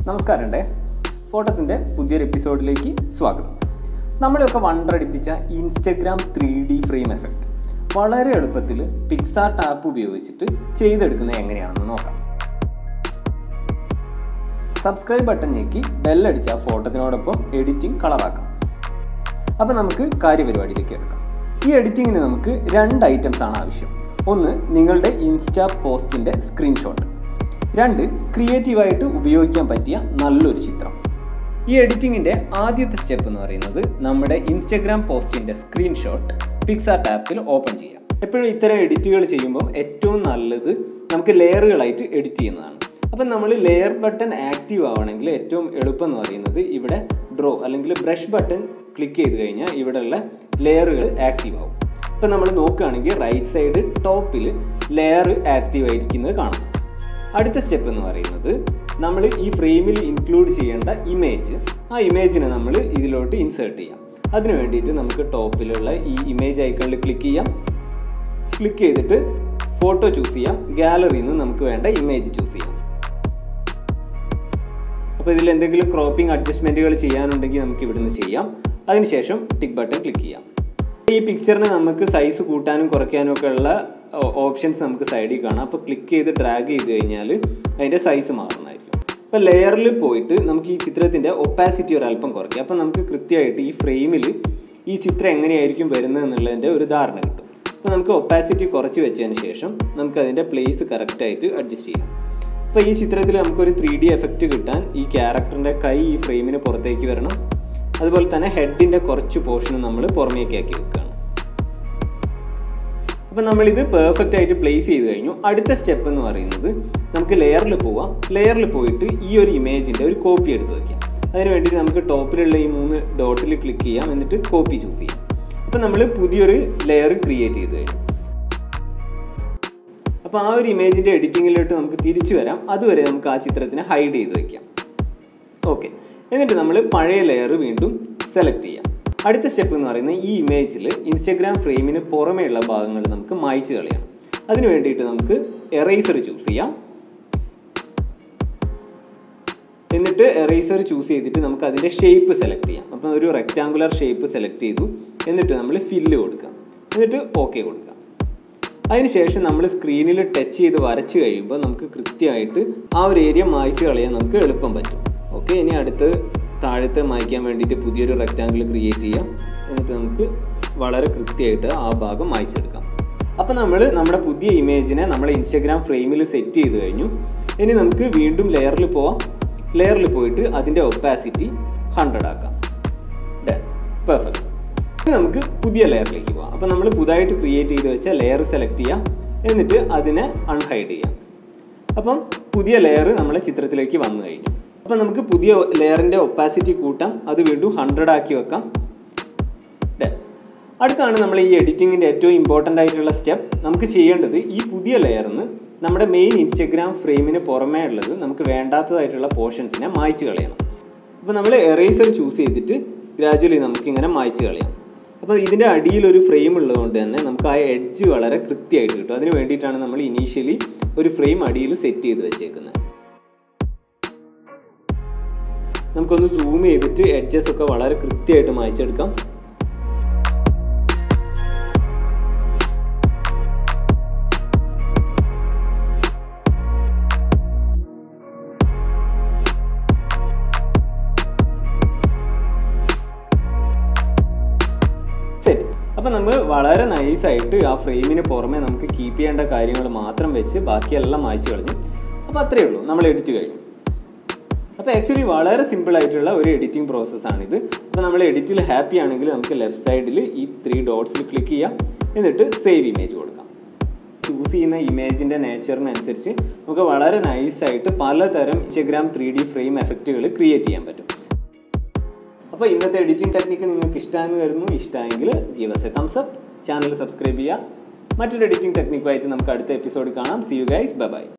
നമസ്കാരമുണ്ടേ ഫോട്ടത്തിൻ്റെ പുതിയൊരു എപ്പിസോഡിലേക്ക് സ്വാഗതം നമ്മളെയൊക്കെ വണ്ടടിപ്പിച്ച Instagram three D frame effect വളരെ എളുപ്പത്തിൽ പിക്സാർട്ട് ആപ്പ് ഉപയോഗിച്ചിട്ട് ചെയ്തെടുക്കുന്നത് എങ്ങനെയാണെന്ന് നോക്കാം സബ്സ്ക്രൈബ് ബട്ടൺ ഞെക്കി ബെല്ലടിച്ച ഫോട്ടത്തിനോടൊപ്പം എഡിറ്റിംഗ് കളറാക്കാം അപ്പോൾ നമുക്ക് കാര്യപരിപാടിയിലേക്ക് എടുക്കാം ഈ എഡിറ്റിങ്ങിന് നമുക്ക് രണ്ട് ഐറ്റംസ് ആണ് ആവശ്യം ഒന്ന് നിങ്ങളുടെ ഇൻസ്റ്റാ പോസ്റ്റിൻ്റെ സ്ക്രീൻഷോട്ട് രണ്ട് ക്രിയേറ്റീവായിട്ട് ഉപയോഗിക്കാൻ പറ്റിയ നല്ലൊരു ചിത്രം ഈ എഡിറ്റിങ്ങിൻ്റെ ആദ്യത്തെ സ്റ്റെപ്പ് എന്ന് പറയുന്നത് നമ്മുടെ ഇൻസ്റ്റഗ്രാം പോസ്റ്റിൻ്റെ സ്ക്രീൻഷോട്ട് പിക്സാർട്ട് ആപ്പിൽ ഓപ്പൺ ചെയ്യാം എപ്പോഴും ഇത്തരം എഡിറ്റുകൾ ചെയ്യുമ്പോൾ ഏറ്റവും നല്ലത് നമുക്ക് ലെയറുകളായിട്ട് എഡിറ്റ് ചെയ്യുന്നതാണ് അപ്പം നമ്മൾ ലെയർ ബട്ടൺ ആക്റ്റീവ് ആവണമെങ്കിൽ ഏറ്റവും എളുപ്പം എന്ന് പറയുന്നത് ഇവിടെ ഡ്രോ അല്ലെങ്കിൽ ബ്രഷ് ബട്ടൺ ക്ലിക്ക് ചെയ്ത് കഴിഞ്ഞാൽ ഇവിടെയുള്ള ലെയറുകൾ ആക്റ്റീവ് ആവും ഇപ്പം നമ്മൾ നോക്കുകയാണെങ്കിൽ റൈറ്റ് സൈഡ് ടോപ്പിൽ ലെയർ ആക്റ്റീവ് ആയിരിക്കുന്നത് കാണാം അടുത്ത സ്റ്റെപ്പ് എന്ന് പറയുന്നത് നമ്മൾ ഈ ഫ്രെയിമിൽ ഇൻക്ലൂഡ് ചെയ്യേണ്ട ഇമേജ് ആ ഇമേജിനെ നമ്മൾ ഇതിലോട്ട് ഇൻസേർട്ട് ചെയ്യാം അതിന് വേണ്ടിയിട്ട് നമുക്ക് ടോപ്പിലുള്ള ഈ ഇമേജ് ഐക്കണിൽ ക്ലിക്ക് ചെയ്യാം ക്ലിക്ക് ചെയ്തിട്ട് ഫോട്ടോ ചൂസ് ചെയ്യാം ഗാലറിയിൽ നിന്ന് നമുക്ക് വേണ്ട ഇമേജ് ചൂസ് ചെയ്യാം അപ്പോൾ ഇതിൽ എന്തെങ്കിലും ക്രോപ്പിംഗ് അഡ്ജസ്റ്റ്മെൻറ്റുകൾ ചെയ്യാനുണ്ടെങ്കിൽ നമുക്ക് ഇവിടുന്ന് ചെയ്യാം അതിനുശേഷം ടിക്ക് ബട്ടൺ ക്ലിക്ക് ചെയ്യാം ഈ പിക്ചറിന് നമുക്ക് സൈസ് കൂട്ടാനും കുറയ്ക്കാനും ഒക്കെ ഉള്ള ഓപ്ഷൻസ് നമുക്ക് സൈഡിൽ കാണാം അപ്പോൾ ക്ലിക്ക് ചെയ്ത് ഡ്രാഗ് ചെയ്ത് കഴിഞ്ഞാൽ അതിൻ്റെ സൈസ് മാറുന്നതായിരിക്കും അപ്പോൾ ലെയറിൽ പോയിട്ട് നമുക്ക് ഈ ചിത്രത്തിൻ്റെ ഒപ്പാസിറ്റി ഒരല്പം കുറയ്ക്കാം അപ്പോൾ നമുക്ക് കൃത്യമായിട്ട് ഈ ഫ്രെയിമിൽ ഈ ചിത്രം എങ്ങനെയായിരിക്കും വരുന്നത് എന്നുള്ളതിൻ്റെ ഒരു ധാരണ കിട്ടും അപ്പോൾ നമുക്ക് ഒപ്പാസിറ്റി കുറച്ച് വെച്ചതിന് ശേഷം നമുക്ക് അതിൻ്റെ പ്ലേസ് കറക്റ്റായിട്ട് അഡ്ജസ്റ്റ് ചെയ്യാം അപ്പോൾ ഈ ചിത്രത്തിൽ നമുക്കൊരു ത്രീ ഡി എഫക്റ്റ് കിട്ടാൻ ഈ ക്യാരക്ടറിൻ്റെ കൈ ഈ ഫ്രെയിമിന് പുറത്തേക്ക് വരണം അതുപോലെ തന്നെ ഹെഡിൻ്റെ കുറച്ച് പോർഷൻ നമ്മൾ പുറമേക്കാക്കി വെക്കുകയാണ് അപ്പം നമ്മളിത് പെർഫെക്റ്റ് ആയിട്ട് പ്ലേസ് ചെയ്ത് കഴിഞ്ഞു അടുത്ത സ്റ്റെപ്പ് എന്ന് പറയുന്നത് നമുക്ക് ലെയറിൽ പോവാം ലെയറിൽ പോയിട്ട് ഈ ഒരു ഇമേജിൻ്റെ ഒരു കോപ്പി എടുത്ത് വയ്ക്കാം അതിന് വേണ്ടിയിട്ട് നമുക്ക് ടോപ്പിലുള്ള ഈ മൂന്ന് ഡോട്ടിൽ ക്ലിക്ക് ചെയ്യാം എന്നിട്ട് കോപ്പി ചൂസ് ചെയ്യാം അപ്പം നമ്മൾ പുതിയൊരു ലെയർ ക്രിയേറ്റ് ചെയ്ത് കഴിഞ്ഞു അപ്പോൾ ആ ഒരു ഇമേജിൻ്റെ എഡിറ്റിങ്ങിലോട്ട് നമുക്ക് തിരിച്ചു വരാം അതുവരെ നമുക്ക് ആ ചിത്രത്തിനെ ഹൈഡ് ചെയ്ത് വയ്ക്കാം ഓക്കെ എന്നിട്ട് നമ്മൾ പഴയ ലെയർ വീണ്ടും സെലക്ട് ചെയ്യാം അടുത്ത സ്റ്റെപ്പ് എന്ന് പറയുന്നത് ഈ ഇമേജിൽ ഇൻസ്റ്റഗ്രാം ഫ്രെയിമിന് പുറമേയുള്ള ഭാഗങ്ങൾ നമുക്ക് മായ്ച്ചു കളയണം അതിന് വേണ്ടിയിട്ട് നമുക്ക് എറൈസർ ചൂസ് ചെയ്യാം എന്നിട്ട് എറൈസർ ചൂസ് ചെയ്തിട്ട് നമുക്ക് അതിൻ്റെ ഷേപ്പ് സെലക്ട് ചെയ്യാം അപ്പം ഒരു റെക്റ്റാങ്കുലർ ഷേപ്പ് സെലക്ട് ചെയ്തു എന്നിട്ട് നമ്മൾ ഫില്ല് കൊടുക്കാം എന്നിട്ട് ഓക്കെ കൊടുക്കാം അതിനുശേഷം നമ്മൾ സ്ക്രീനിൽ ടച്ച് ചെയ്ത് വരച്ച് കഴിയുമ്പോൾ നമുക്ക് കൃത്യമായിട്ട് ആ ഒരു ഏരിയ മായ്ച്ചു കളയാൻ നമുക്ക് എളുപ്പം പറ്റും ഓക്കെ ഇനി അടുത്ത് താഴത്തെ മായ്ക്കാൻ വേണ്ടിയിട്ട് പുതിയൊരു റെക്റ്റാങ്കിൾ ക്രിയേറ്റ് ചെയ്യാം എന്നിട്ട് നമുക്ക് വളരെ കൃത്യമായിട്ട് ആ ഭാഗം മായ്ച്ചെടുക്കാം അപ്പോൾ നമ്മൾ നമ്മുടെ പുതിയ ഇമേജിനെ നമ്മുടെ ഇൻസ്റ്റഗ്രാം ഫ്രെയിമിൽ സെറ്റ് ചെയ്ത് കഴിഞ്ഞു ഇനി നമുക്ക് വീണ്ടും ലെയറിൽ പോവാം ലെയറിൽ പോയിട്ട് അതിൻ്റെ ഒപ്പാസിറ്റി ഹൺഡ്രഡ് ആക്കാം പെർഫെക്റ്റ് ഇനി നമുക്ക് പുതിയ ലെയറിലേക്ക് പോകാം അപ്പോൾ നമ്മൾ പുതുതായിട്ട് ക്രിയേറ്റ് ചെയ്ത് വെച്ച ലെയർ സെലക്ട് ചെയ്യാം എന്നിട്ട് അതിനെ അൺഹൈഡ് ചെയ്യാം അപ്പം പുതിയ ലെയർ നമ്മളെ ചിത്രത്തിലേക്ക് വന്നു കഴിഞ്ഞു അപ്പം നമുക്ക് പുതിയ ലെയറിൻ്റെ ഒപ്പാസിറ്റി കൂട്ടാം അത് വീണ്ടും ഹൺഡ്രഡ് ആക്കി വെക്കാം അടുത്താണ് നമ്മൾ ഈ എഡിറ്റിങ്ങിൻ്റെ ഏറ്റവും ഇമ്പോർട്ടൻ്റ് ആയിട്ടുള്ള സ്റ്റെപ്പ് നമുക്ക് ചെയ്യേണ്ടത് ഈ പുതിയ ലെയറിന്ന് നമ്മുടെ മെയിൻ ഇൻസ്റ്റഗ്രാം ഫ്രെയിമിന് പുറമേ ഉള്ളത് നമുക്ക് വേണ്ടാത്തതായിട്ടുള്ള പോർഷൻസിനെ മായ്ച്ചു കളയണം അപ്പോൾ നമ്മൾ എറേസർ ചൂസ് ചെയ്തിട്ട് ഗ്രാജുവലി നമുക്കിങ്ങനെ മായ്ച്ചു കളയാം അപ്പോൾ ഇതിൻ്റെ അടിയിൽ ഒരു ഫ്രെയിം ഉള്ളതുകൊണ്ട് തന്നെ നമുക്ക് ആ എഡ്ജ് വളരെ കൃത്യമായിട്ട് കിട്ടും അതിന് വേണ്ടിയിട്ടാണ് നമ്മൾ ഇനീഷ്യലി ഒരു ഫ്രെയിം അടിയിൽ സെറ്റ് ചെയ്ത് വെച്ചേക്കുന്നത് നമുക്കൊന്ന് സൂം ചെയ്തിട്ട് എഡ്ജസ് ഒക്കെ വളരെ കൃത്യമായിട്ട് മായ്ച്ചെടുക്കാം സെറ്റ് അപ്പം നമ്മൾ വളരെ നൈസായിട്ട് ആ ഫ്രെയിമിന് പുറമെ നമുക്ക് കീപ്പ് ചെയ്യേണ്ട കാര്യങ്ങൾ മാത്രം വെച്ച് ബാക്കിയെല്ലാം മായ്ച്ചു കളഞ്ഞു അപ്പോൾ അത്രയേ ഉള്ളൂ നമ്മൾ എഡിറ്റ് കഴിഞ്ഞു അപ്പോൾ ആക്ച്വലി വളരെ സിമ്പിൾ ആയിട്ടുള്ള ഒരു എഡിറ്റിംഗ് പ്രോസസ്സാണിത് അപ്പോൾ നമ്മൾ എഡിറ്റിൽ ഹാപ്പി ആണെങ്കിൽ നമുക്ക് ലെഫ്റ്റ് സൈഡിൽ ഈ ത്രീ ഡോട്ട്സിൽ ക്ലിക്ക് ചെയ്യാം എന്നിട്ട് സേവ് ഇമേജ് കൊടുക്കാം ചൂസ് ചെയ്യുന്ന ഇമേജിൻ്റെ നേച്ചറിനനുസരിച്ച് നമുക്ക് വളരെ നൈസായിട്ട് പലതരം ഇൻസ്റ്റഗ്രാം ത്രീ ഡി ഫ്രെയിം എഫക്റ്റുകൾ ക്രിയേറ്റ് ചെയ്യാൻ പറ്റും അപ്പോൾ ഇന്നത്തെ എഡിറ്റിംഗ് ടെക്നിക്ക് നിങ്ങൾക്ക് ഇഷ്ടമായെന്ന് കരുതുന്നു ഇഷ്ടമായെങ്കിൽ give us a thumbs up channel subscribe ചെയ്യുക മറ്റൊരു എഡിറ്റിംഗ് ടെക്നിക്കുമായിട്ട് നമുക്ക് അടുത്ത എപ്പിസോഡ് കാണാം see you guys bye by